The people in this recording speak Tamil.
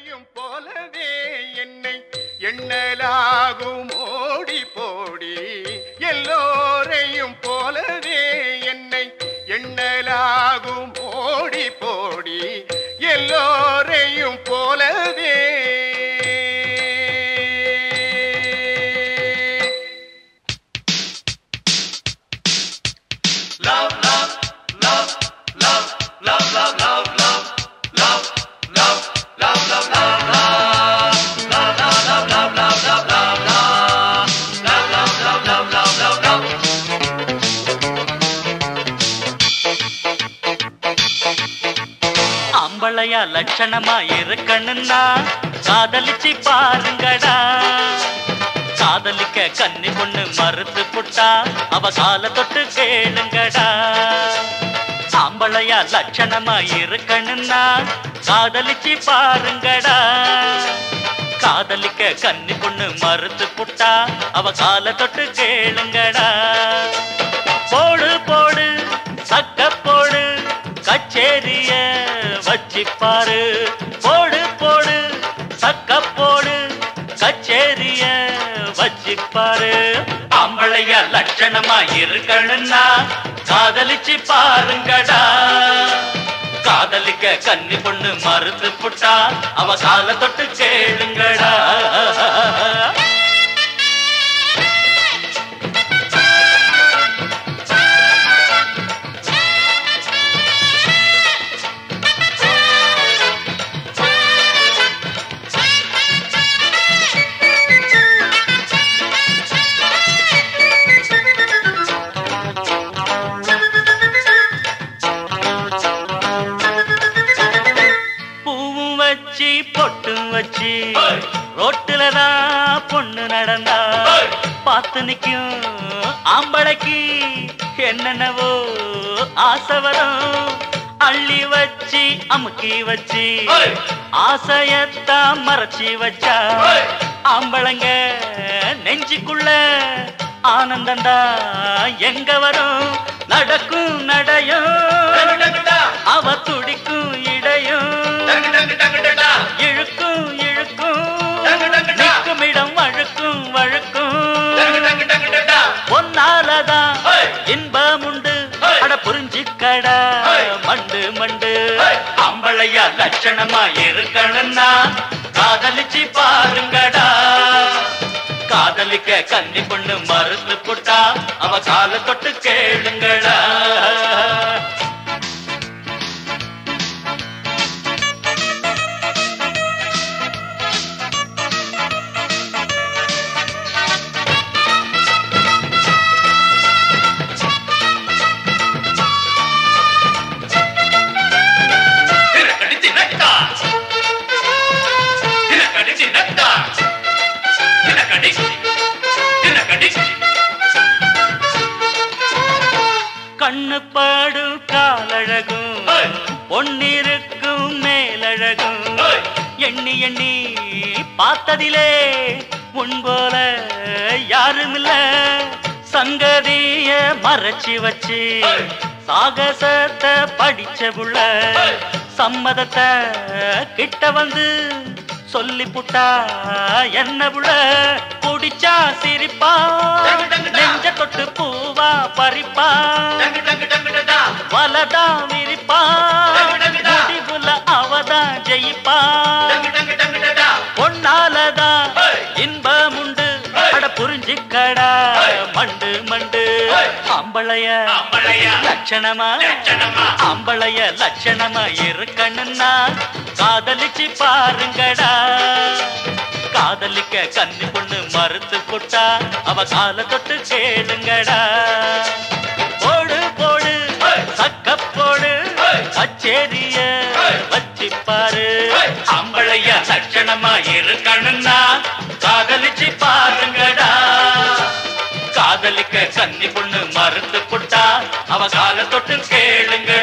எல்லோரையும் போலவே என்னை எண்ணலாகும் ஓடி போடி எல்லோரையும் போலவே என்னை எண்ணலாகும் ஓடி போடி எல்லோரையும் போலவே அம்பளையா லட்சணமா இருக்கணும்னா காதலிச்சு பாருங்கடா காதலிக்க கன்னி பொண்ணு மறுத்து புட்டா அவ கால தொட்டு கேளுங்கடா அம்பளையா லட்சணமா இருக்கணும்னா காதலிச்சு பாருங்கடா காதலிக்க கன்னி பொண்ணு மறுத்து புட்டா அவ கால தொட்டு கேளுங்கடா போடு போடு சக்க போடு கச்சேரிய வச்சிப்பாரு போடு போடு சக்க போடு கச்சேரிய வச்சிப்பாரு ஆம்பளைய லட்சணமா இருக்கணும்னா காதலிச்சு பாருங்கடா காதலிக்க கன்னி பொண்ணு மறுத்து புட்டா அவ கால தொட்டு கேளுங்கடா பூவும் வச்சு பொட்டும் வச்சு ரோட்டுல தான் பொண்ணு நடந்தா பார்த்து நிக்கும் ஆம்பளைக்கு என்னென்னவோ ஆசை வரும் அள்ளி வச்சு அமுக்கி வச்சு ஆசையத்தான் மறைச்சி வச்சா ஆம்பளைங்க நெஞ்சுக்குள்ள ஆனந்தந்தா எங்க வரும் நடக்கும் நடையும் அவ துடிக்கும் இடையும் இழுக்கும் இழுக்கும் நிற்கும் இடம் வழுக்கும் வழுக்கும் பொன்னாலதான் இன்பம் உண்டு அட புரிஞ்சுக்கடா மண்டு மண்டு அம்பளையா லட்சணமா இருக்கணும்னா காதலிச்சு பாருங்கடா காதலிக்க கன்னி பொண்ணு மறுத்து புட்டா அவ கால தொட்டு கேளுங்கடா கண்ணு பாடும் காலழகும் பொன்னிருக்கும் மேலழகும் எண்ணி எண்ணி பார்த்ததிலே முன்போல யாருமில்ல சங்கதிய மறைச்சு வச்சு சாகசத்தை படிச்ச புள்ள சம்மதத்தை கிட்ட வந்து சொல்லி புட்டா என்ன புள்ள குடிச்சா சிரிப்பா நெஞ்ச தொட்டு பூவா பறிப்பா வலதா விரிப்பா முடிவுல அவதான் ஜெயிப்பா பொன்னாலதான் இன்பம் உண்டு அட புரிஞ்சுக்கடா மண்டு மண்டு அம்பளைய லட்சணமா அம்பளைய லட்சணமா இருக்கணும்னா காதலிச்சு பாருங்கடா காதலிக்க கன்னி பொண்ணு மறுத்து புட்டா அவ கால தொட்டு கேளுங்கடா போடு போடு சக்க போடு கச்சேரிய வச்சிப்பாரு அம்பளைய லட்சணமா இருக்கணும்னா காதலிச்சு பாருங்கடா காதலிக்க கன்னி பொண்ணு மறுத்து புட்டா அவ கால தொட்டு கேளுங்க